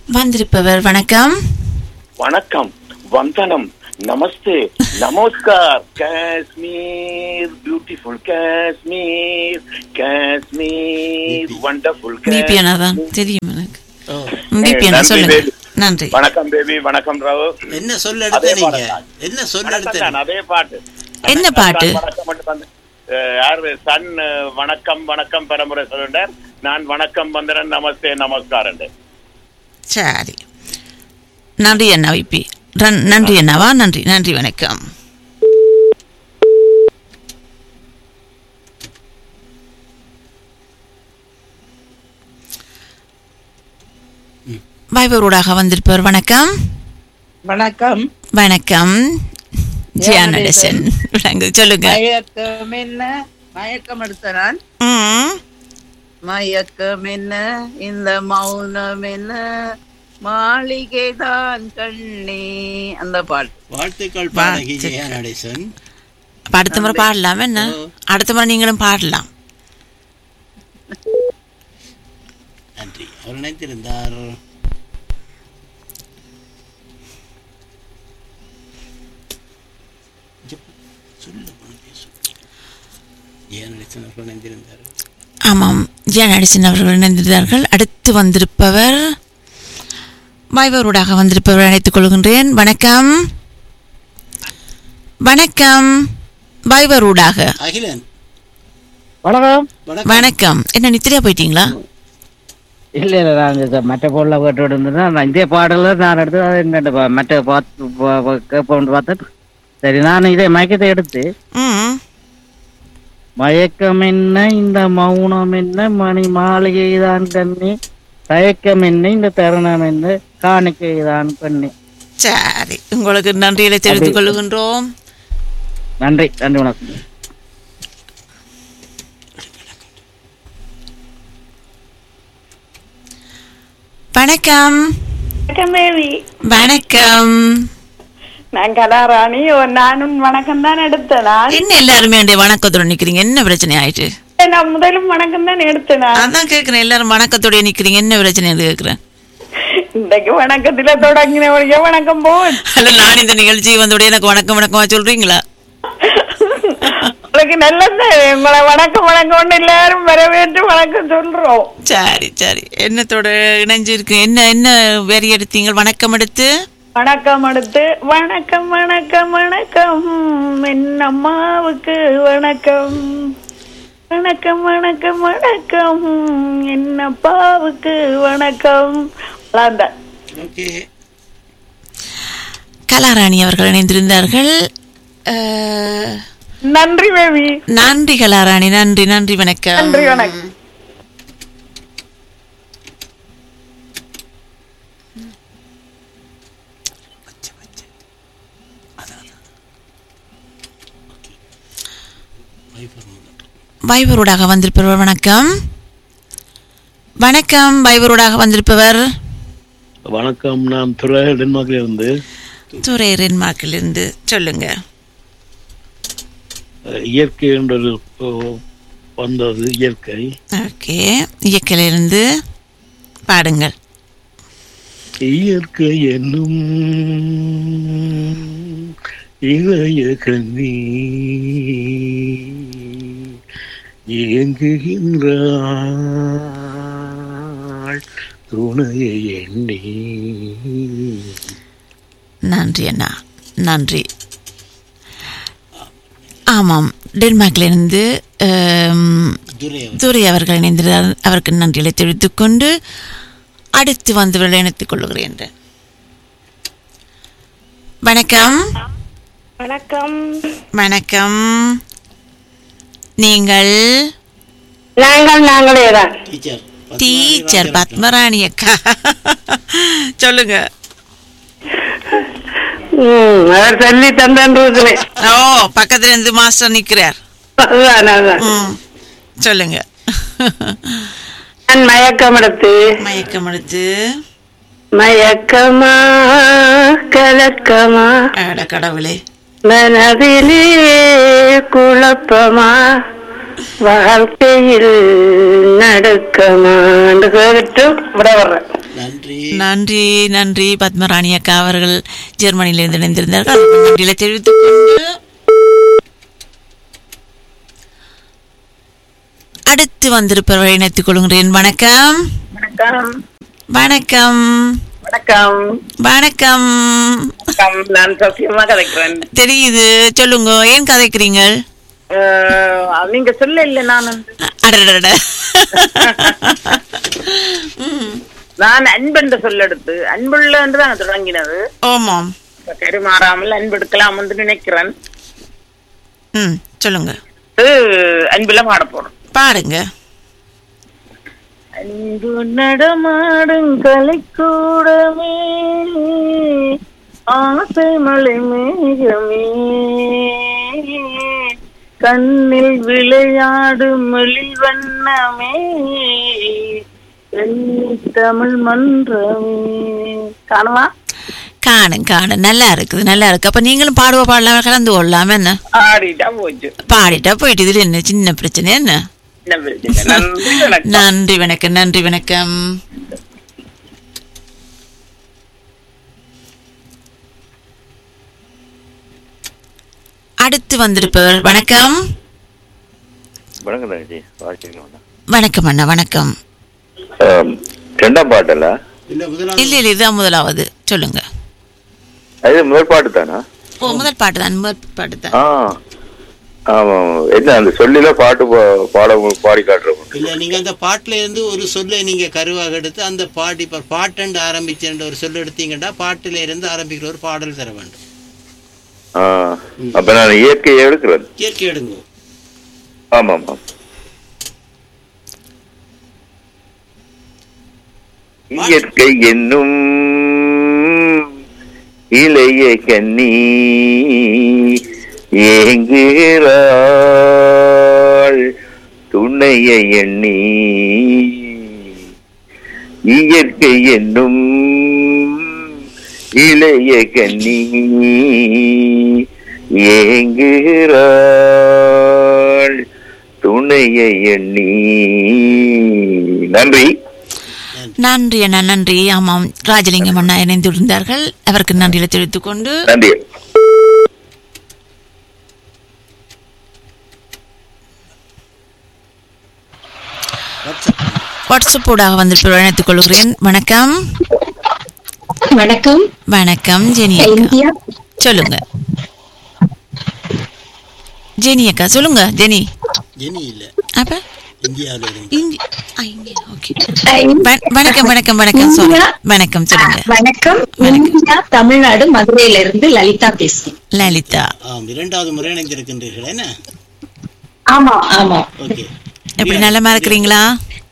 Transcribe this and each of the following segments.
வந்திருப்பவர் வணக்கம் வணக்கம் வந்தனம் நமஸ்தே நமஸ்கார் காஷ்மீர் பியூட்டிஃபுல் காஷ்மீர் காஷ்மீர் வண்டர்ஃபுல் பிபிஎனா தான் தெரியும் எனக்கு ஓ, பிபிஎனா நன்றி, சொல்லுங்க baby. நன்றி வணக்கம் பேபி வணக்கம் ராவு என்ன சொல்ல அதே எடுத்த நீங்க பாடல் தான். என்ன சொல்ல வணக்கம் எடுத்த தான், அதே பாட்டு என்ன பாட்டு? வணக்கம் மட்டும் வந்து அஹ், யாரு சன் அஹ், வணக்கம் வணக்கம் பரமுறை சொல்லுண்டார் நான் வணக்கம் வந்தனன் நமஸ்தே நமஸ்காரம் சரி நன்றி அண்ணா விபி ரன்- நன்றி அண்ணாவா நன்றி நன்றி வணக்கம் வைபவரோடாக வந்திருப்பவர் வணக்கம் வணக்கம் வணக்கம் ஜியா நடேசன் விளங்கு சொல்லுங்க மயக்கம் என்ன மயக்கம் எடுத்த நான் ம், மயக்கம் என்ன இந்த மௌனம் என்ன மாளிகை தான் கண்ணே அந்த பாட்டு வாழ்த்துக்கள் பாடகி வாழ்த்துக்கள். ஜெயா நடேசன் அப்ப அடுத்த முறை பாடலாம் என்ன அடுத்த முறை நீங்களும் பாடலாம் நன்றி அவர் நினைத்திருந்தார் சொல்லு பொண்ணு, பேசு. ஜெயா நடேசன் அவர்கள் நினைத்திருந்தார் ஆமாம் ஜியா நடேசன் அவர்கள் இணைந்திருந்தார்கள் அடுத்து வந்திருப்பவர் வைபவரோடாக வந்திருப்பவர் அழைத்துக் கொள்கின்றேன் வணக்கம் வணக்கம் வைபவரோடாக அகிலன் வணக்கம் வணக்கம் வணக்கம் என்ன நித்திரியா போயிட்டீங்களா இல்ல இல்ல நான் இந்த மற்ற பொருளை கேட்டு இருந்தேன்னா நான் இந்த பாடல நான் எடுத்து அதை என்னட்டு பா- மற்ற பார்த்து பா- பா- கேட்போம்னு பார்த்தேன் சரி நான் இதே மயக்கத்தை எடுத்து ம் மயக்கம் என்ன இந்த மௌனம் என்ன மணி மாளிகை தான் கண்ணி தயக்கம் என்ன இந்த தருணம் என்ன காணிக்கை தான் கண்ணி சரி உங்களுக்கு நன்றிகளை தெரிவித்துக் கொள்கின்றோம் நன்றி நன்றி வணக்கம் வணக்கம் வணக்கம் பேபி வணக்கம் நான் கலாராணி ஓ, நானும் வணக்கம் தான் எடுத்தேன் நான். என்ன எல்லாருமே அந்த வணக்கத்தோட நிக்கிறீங்க என்ன பிரச்சனை ஆயிட்டு நான் முதலும் வணக்கம் தான் எடுத்தேன் நான். அதான் கேக்குறேன் எல்லாரும் வணக்கத்தோட நிக்கிறீங்க என்ன பிரச்சனை கேக்குறேன் இன்றைக்கு வணக்கத்துல தொடங்கினவழிய வணக்கம் போன் அல்ல நான் இந்த நிகழ்ச்சி வந்தோட எனக்கு வணக்கம் வணக்கமா சொல்றீங்களா உங்களுக்கு நல்லது உங்களை வணக்கம் வணக்கம்னு எல்லாரும் வரவேற்று வணக்கம் சொல்றோம் சரி சரி என்னத்தோட இணைஞ்சு இருக்கு என்ன என்ன வரி எடுத்தீங்க வணக்கம் எடுத்து வணக்கம் எடுத்து வணக்கம் வணக்கம் வணக்கம் என் அம்மாவுக்கு வணக்கம் வணக்கம் வணக்கம் வணக்கம் என் அப்பாவுக்கு வணக்கம் அவ்வளவுதான். ஓகே கலாராணி அவர்கள் இணைந்திருந்தார்கள் அஹ், நன்றி பேபி நன்றி கலாராணி நன்றி நன்றி வணக்கம் நன்றி வணக்கம் வைபரோடாக வந்திருப்பவர் வணக்கம் வணக்கம் வைபரோடாக வந்திருப்பவர் வணக்கம் நான் துறை டென்மார்க்ல இருந்து துறை ரென்மார்க்கிலிருந்து சொல்லுங்க அஹ், இயற்கை என்ற ஒரு அஹ், வந்தது இயற்கை ஓகே இயக்கிலிருந்து பாடுங்கள் இயற்கை என்னும் இளைய கண்ணி இயங்குகின்றாள் துணையை எண்ணி நன்றி அண்ணா நன்றி ஆமாம் டென்மார்க்கிலிருந்து ஆம், துரை அவர் துரை அவர்கள் இணைந்திருந்தார் அவருக்கு நன்றிகளை தெரிவித்துக் கொண்டு அடுத்து வந்தவர்களை இணைத்துக் கொள்ளுகிறேன் வணக்கம் வணக்கம் வணக்கம் நீங்கள் நாங்கள் நாங்களே தான் டீச்சர் டீச்சர் பத்மராணி அக்கா சொல்லுங்க அவர் சொல்லி தந்தன்றதுல ஓ பக்கத்துல இருந்து மாஸ்டர் நிக்கிறார் அதுதான் அதுதான் ம், சொல்லுங்க நான் மயக்கம் எடுத்து மயக்கம் எடுத்து மயக்கமா கலக்கமா அட கடவுளே மனதிலே குழப்பமா வாழ்க்கையில் நடக்கமான்னு கேட்டு விட வர்றேன் நன்றி நன்றி நன்றி பத்மராணி அக்கா அவர்கள் ஜெர்மனியிலிருந்து இணைந்திருந்தார்கள் அவருக்கு நன்றிகளை தெரிவித்துக் கொண்டு அடுத்து வந்திருப்பவரை இணைத்துக் கொள்கிறேன் வணக்கம் வணக்கம் வணக்கம் வணக்கம் வணக்கம் வணக்கம் நான் சசியமா கதைக்கிறேன் தெரியுது சொல்லுங்க ஏன் கதைக்கிறீங்க அஹ், நீங்க சொல்ல இல்ல நான் வந்து அடடட நான் அன்பென்ற சொல்லெடுத்து அன்புள்ள என்று தான் தொடங்கினது ஓமாம் கருமாறாமல் அன்பு எடுக்கலாம் என்று நினைக்கிறேன் ம் சொல்லுங்க அஹ், அன்புல பாட போறோம் பாடுங்க அன்பு நடமாடும் கலைக்கூடமே ஆசை மலை மேகமே கண்ணில் விளையாடும் எழில் வண்ணமே கண்ணி தமிழ் மன்றமே காணுமா காணும் காணும் நல்லா இருக்குது நல்லா இருக்கு அப்ப நீங்களும் பாடுவ பாடலாம் கலந்து கொள்ளலாம் என்ன ஆடிட்டா போச்சு பாடிட்டா போயிட்டு இதுல என்ன சின்ன பிரச்சனை என்ன என்ன பிரச்சனை? நன்றி, வணக்கம். நன்றி வணக்கம் நன்றி வணக்கம் அடுத்து வந்திருப்பவர் வணக்கம் வணக்கம் தங்கச்சி வாழ்க்கைங்க வணக்கம் அண்ணா வணக்கம் ரெண்டாம் பாட்டல்ல இல்ல முதலாவது இல்ல இல்ல இதுதான் முதலாவது சொல்லுங்க அது முதல் பாட்டு தானா ஓ முதல் பாட்டு தான் முதல் பாட்டு தான் ஆ ஆமா என்ன அந்த சொல்லில பாட்டு பா- பாட பாடி காட்டுறோம் இல்ல நீங்க அந்த பாட்டுல இருந்து ஒரு சொல்லை நீங்க கருவாக எடுத்து அந்த பாட்டு இப்ப பாட்டண்டு ஆரம்பிச்சேன்ற ஒரு சொல்ல எடுத்தீங்கன்னா பாட்டுல இருந்து ஆரம்பிக்கிற ஒரு பாடல் தர வேண்டும் ஆ அப்ப நான் இயற்கையை எடுக்கிறேன் இயற்கை எடுங்க ஆமா ஆமா இயற்கை என்னும் இளைய கன்னி ஏங்குகிறாள் துணையை எண்ணி இயற்கை என்னும் இளைய கன்னி ஏங்குகிறாள் துணையை எண்ணி நன்றி நன்றி அண்ணா நன்றி ஆமாம் ராஜலிங்கம் அண்ணா இணைந்திருந்தார்கள் அவருக்கு நன்றியை தெரிவித்துக் கொண்டு நன்றி வாட்ஸ்அப் வாட்ஸ்அப்போடாக வந்திருப்பவர் இணைத்துக் கொள்கிறேன் வணக்கம் வணக்கம் வணக்கம் ஜெனி அக்கா இந்தியா சொல்லுங்க ஜெனி அக்கா சொல்லுங்க ஜெனி ஜெனி இல்ல அப்ப இந்தியாவில இருந்து இந்தி ஆ, இங்கே, okay. அஹ் வ- வணக்கம் வணக்கம் வணக்கம் sorry. வணக்கம் சொல்லுங்க வணக்கம் இந்தியா தமிழ்நாடு மதுரையில இருந்து லலிதா பேசுறேன் லலிதா ஆம் இரண்டாவது முறை இணைந்திருக்கின்றீர்கள் என்ன ஆமா ஆமா ஓகே எப்படி நலமா இருக்கிறீங்களா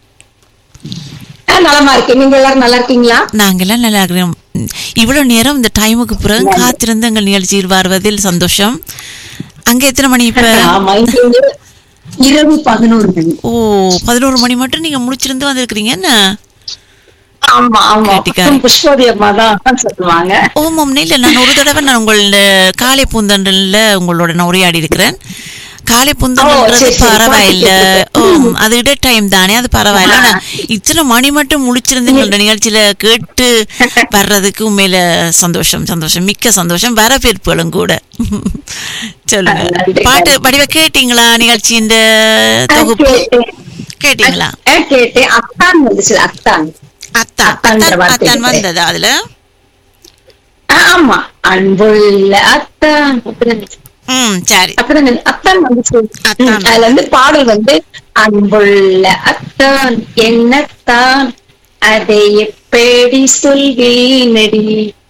ஆஹ் நலமா இருக்கேன் நீங்க எல்லாரும் நல்லா இருக்கீங்களா நாங்கெல்லாம் நல்லா இருக்கிறோம் ம், இவ்வளவு நேரம் இந்த டைமுக்கு பிறகு காத்திருந்து எங்கள் நிகழ்ச்சியில் வருவதில் சந்தோஷம் அங்க எத்தனை மணி இப்ப ஆமா இங்க வந்து இரவு பதினோரு மணி ஓ பதினோரு மணி மட்டும் நீங்க முடிச்சிருந்து வந்திருக்கிறீங்க என்ன ஆமா ஆமா கெட்டிக்காரி. புஷ்பதி அம்மா தான் சொல்லுவாங்க ஓமாம் இல்ல நான் ஒரு தடவை நான் உங்களோட காலை பூந்தண்டல்ல உங்களோட நான் உரையாடி இருக்கிறேன் காலை ஓ, பூந்தண்டல்ன்றது சரி, சரி. பரவாயில்ல பாத்து ஓ அது இட டைம் தானே அது பரவாயில்ல ஆனா இத்தனை மணி மட்டும் முழிச்சிருந்து எங்களோட நிகழ்ச்சியில கேட்டு வர்றதுக்கு உண்மையில சந்தோஷம் சந்தோஷம் மிக்க சந்தோஷம் வரவேற்புகளும் கூட சொல்லுங்க நன்றி, பாட்டு நன்றி. படிவ கேட்டீங்களா நிகழ்ச்சியின் ஆஹ் தொகுப்பு கேட்டேன். கேட்டீங்களா ஆஹ் கேட்டேன் அத்தான் வந்துச்சு அத்தான் அத்தான் அத்தான்ற அத்தான் வார்த்தை அத்தான் இருக்கு. வந்ததா அதுல ஆஹ் ஆமா அன்புள்ள அத்தான் அப்படிதான் ம் சரி அப்புறம் அத்தான் வந்துச்சு அத்தான். ம், அதுல வந்து பாடல் வந்து அன்புள்ள அத்தான் என்னத்தான் அதை எப்படி சொல்வேனடி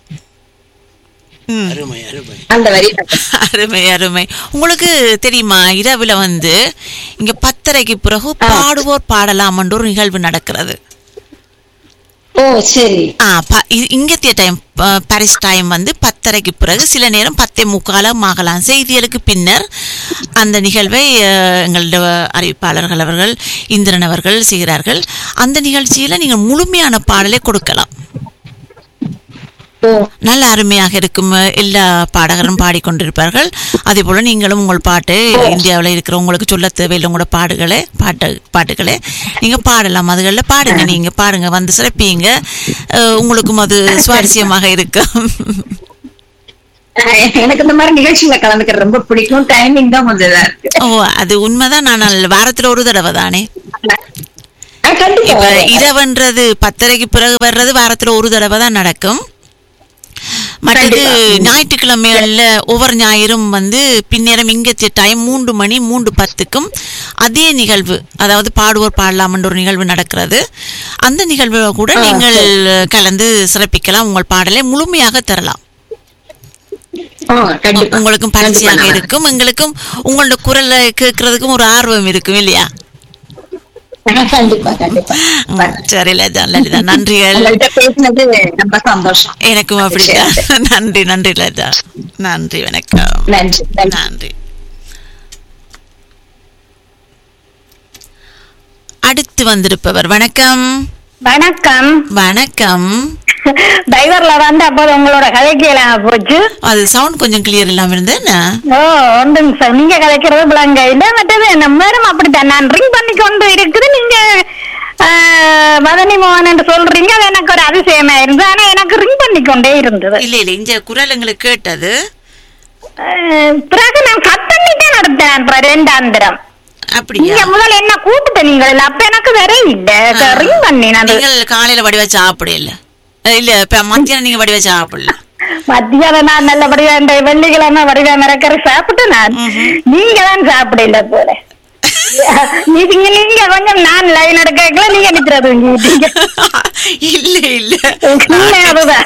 ம் அருமை அருமை அந்த வரி அருமை அருமை உங்களுக்கு தெரியுமா இரவுல வந்து இங்க பத்தரைக்கு பிறகு பாடுவோர் பாடலாமன்ற ஒரு நிகழ்வு நடக்கிறது ஓ சரி ஆ ப- இ- இங்கத்திய டைம் ப- பாரிஸ் டைம் வந்து பத்தரைக்கு பிறகு சில நேரம் பத்தே முக்காலம் ஆகலாம் செய்திகளுக்கு பின்னர் அந்த நிகழ்வை அஹ், எங்களோட அறிவிப்பாளர்கள் அவர்கள் இந்திரன் அவர்கள் செய்கிறார்கள் அந்த நிகழ்ச்சியில நீங்கள் முழுமையான பாடலை கொடுக்கலாம் ஓ நல்ல அருமையாக இருக்கும் எல்லா பாடகரும் பாடிக்கொண்டிருப்பார்கள் அதே போல நீங்களும் உங்கள் பாட்டு இந்தியாவில் இருக்கிற உங்களுக்கு சொல்ல தேவையில்லை உங்களோட பாடுகளே பாட்டு பாட்டுகளே நீங்க பாடலாம் அதுகளில் பாடுங்க நீங்க பாடுங்க வந்து சிறப்பீங்க அஹ், உங்களுக்கும் அது சுவாரஸ்யமாக இருக்கும் அஹ் எனக்கு இந்த மாதிரி நிகழ்ச்சியில கலந்துக்கிறது ரொம்ப பிடிக்கும் டைமிங் தான் கொஞ்சம் இதா இருக்கு ஓ அது உண்மைதான் நான் நல்ல- வாரத்துல ஒரு தடவை தானே அஹ் கண்டிப்பா இப்ப வரேன். இரவுன்றது பத்தரைக்கு பிறகு வர்றது வாரத்துல ஒரு தடவை தான் நடக்கும் மற்றது கண்டிப்பா. ஞாயிற்றுக்கிழமைகள்ல ஒவ்வொரு ஞாயிறும் வந்து பின்னேரம் இங்க டைம் மூன்று மணி மூன்று பத்துக்கும் அதே நிகழ்வு அதாவது பாடுவோர் பாடலாம்ன்ற ஒரு நிகழ்வு நடக்கிறது அந்த நிகழ்வுல கூட நீங்கள் கலந்து சிறப்பிக்கலாம் உங்கள் பாடலை முழுமையாக தரலாம் ஓ, கண்டிப்பா. உங்களுக்கும் கண்டிப்பா பரிச்சையாக நான் வரேன். இருக்கும் எங்களுக்கும் உங்களோட குரலை கேட்கறதுக்கும் ஒரு ஆர்வம் இருக்கும் இல்லையா அஹ் கண்டிப்பா கண்டிப்பா ம், வரேன். சரி லலிதா லலிதா நன்றிகள் உங்கள்கிட்ட பேசினது ரொம்ப சந்தோஷம் எனக்கும் அப்படிதான் நன்றி நன்றி லலிதா நன்றி வணக்கம் நன்றி நன்றி நன்றி அடுத்து வந்திருப்பவர் வணக்கம் வணக்கம் வணக்கம் டிரைவர்ல வந்து அப்போது உங்களோட கதைக்கலாம் போச்சு அது சவுண்ட் கொஞ்சம் கிளியர் இல்லாம இருந்தேன் ஓ ஒன்று நிமிஷம் நீங்க கதைக்கிறது பிளங்க இல்ல மற்றது நம்ம மேடம் அப்படித்தான் நான் ரிங் பண்ணி கொண்டு இருக்குது நீங்க ஆஹ், மதனி மோகன் என்று சொல்றீங்க அது எனக்கு ஒரு அதிசயமா இருந்தது ஆனா எனக்கு ரிங் பண்ணி கொண்டே இருந்தது இல்ல இல்ல இந்த குரல் எங்களுக்கு கேட்டது ஆஹ், பிறகு நான் கட் பண்ணி தான் நடத்தேன் அப்புறம் ரெண்டாந்திரம் அப்படியா நீங்க முதல்ல என்ன கூப்பிட்டு நீங்கள் அப்ப எனக்கு வேற இல்ல ரிங் பண்ணி நான் நீங்கள் காலையில வடிவா சாப்பிடல இல்ல இப்ப மத்தியானம் நீங்க வடிவா சாப்பிடல மத்தியானம் நான் நல்லபடியா இந்த வெள்ளிக்கிழமை வடிவா மிரக்கறி சாப்பிட்டு நான் நீங்க தான் சாப்பிடல போல நீங்க நீங்க கொஞ்சம் நான் லைன் எடுக்கல நீங்க நிக்கிறது இல்ல இல்ல அதுதான்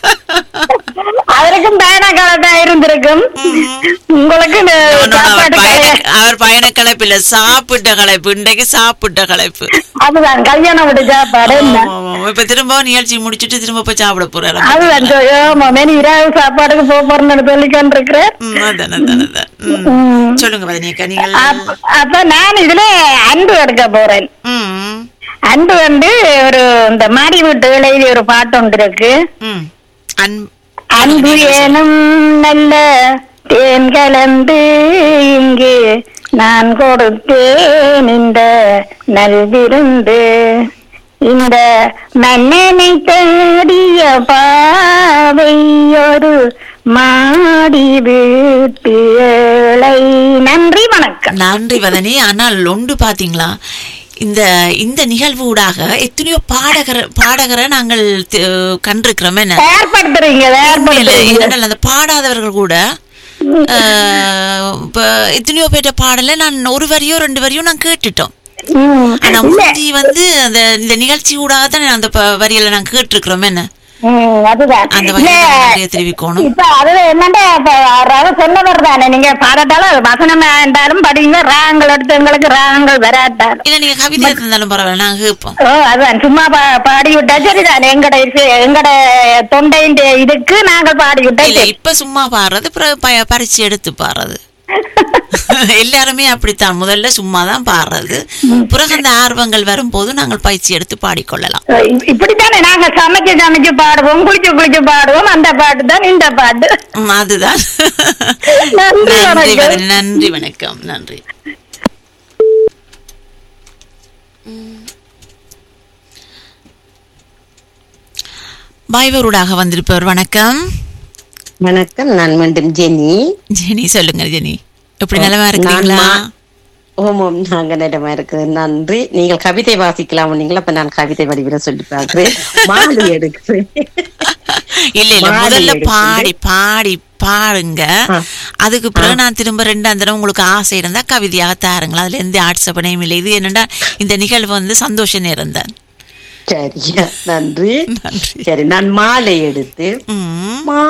அவருக்கும் பயண காலத்தா இருந்திருக்கும் உங்களுக்கு இந்த No, no, no, அவர் சாப்பாடு பயண கிடையாது. அவர் பயண கலைப்பு இல்ல சாப்பிட்ட கலைப்பு இன்றைக்கு சாப்பிட்ட கலைப்பு அதுதான் கல்யாணம் விட்டு சாப்பாடு என்ன ஆமா, ஆமா. இப்ப திரும்ப நிகழ்ச்சி முடிச்சிட்டு திரும்ப போய் சாப்பிட போறாரு அதுதான் சொ- ஆமா மேனி இரவு சாப்பாடுக்கு போக போறேன்னு சொல்லிக்கொண்டு இருக்கிறேன் ம், அதான் அதான் அதான் ம். ம். சொல்லுங்க பதனியக்கா நீங்கள் அப்ப- அப்ப நான் இதுல அன்பு எடுக்க போறேன் ம், அன்பு வந்து ஒரு இந்த மாடி வீட்டு எழுதி ஒரு பாட்டு ஒன்று இருக்கு ம். அன்- அன்பு ஏனும் நல்ல தேன் கலந்து இங்கு நான் கொடுத்தேன் இந்த நல்விருந்து இந்த மன்னனை தேடிய பாவை ஒரு மாடி வீட்டு ஏழை நன்றி வணக்கம் நன்றி வதனி ஆனால் ஒன்று பாத்தீங்களா இந்த இந்த நிகழ்வு ஊடாக எத்தனையோ பாடகர பாடகரை நாங்கள் தி- கண்டிருக்கிறோம் என்ன ஏற்படுத்துறீங்க உண்மையில ஏற்படுத்துறீங்க ஏனென்றால் அந்த பாடாதவர்கள் கூட அஹ், இப்ப எத்தனையோ பேர்ட்ட பாடல நான் ஒரு வரியோ ரெண்டு வரியோ நான் கேட்டுட்டோம் ம். ஆனா இல்ல. முந்தி வந்து அந்த இந்த நிகழ்ச்சி ஊடாக தான் அந்த ப- வரியில நான் கேட்டிருக்கிறோம் என்ன ம், அதுதான் அந்த இல்ல, வகையில நன்றியை தெரிவிக்கணும் இப்ப அது என்னண்டா இப்ப அதாவது சொன்னவர் தானே நீங்க பாடட்டாலும் வசனம் இருந்தாலும் படிங்க ராகங்கள் எடுத்து எங்களுக்கு ராகங்கள் வராட்டாலும் இல்ல நீங்க கவிதை இருந்தாலும் பரவாயில்ல நான் கேட்போம் ஓ அதுதான் சும்மா பா- பாடி விட்டா சரிதான் எங்கட இசை- எங்கட தொண்டையின் இதுக்கு நாங்கள் பாடி விட்டா இல்ல சரி. இப்ப சும்மா பாடுறது பிறகு ப- பரிச்சு எடுத்து பாடுறது எல்லாருமே அப்படித்தான் முதல்ல சும்மா தான் பாடுறது பிறகு அந்த ஆர்வங்கள் வரும்போது நாங்கள் பயிற்சி எடுத்து பாடிக்கொள்ளலாம் இ- இப்படித்தானே நாங்க சமைச்சு சமைச்சு பாடுவோம் குளிச்சு குளிச்சு பாடுவோம் அந்த பாட்டு தான் இந்த பாட்டு ம், அதுதான் நன்றி, நன்றி வணக்கம். வதனி, நன்றி வணக்கம் நன்றி பாய்வரூடாக வந்திருப்பவர் வணக்கம் வணக்கம் நான் மீண்டும் ஜெனி ஜெனி சொல்லுங்க ஜெனி எப்படி நிலமா இருக்கிறீங்களா நான் மா- ஓம் ஓம் நாங்க நிலமா இருக்குது நன்றி நீங்கள் கவிதை வாசிக்கலாம் நீங்களா அப்ப நான் கவிதை வடிவில் சொல்லி பார்க்கிறேன் மாலை எடுக்கிறேன் இல்ல இல்ல மாலை முதல்ல எடுக்குது. பாடி பாடி பாடுங்க ஆ. அதுக்கு பிறகு நான் திரும்ப ரெண்டாம் தடவை உங்களுக்கு ஆசை இருந்தா கவிதையாக தாருங்களா அதுல எந்த ஆட்சேபனையும் இல்லை இது என்னடா இந்த நிகழ்வு வந்து சந்தோஷ நேரம் தான் சரியா நன்றி நன்றி சரி நான் மாலை எடுத்து ம் மா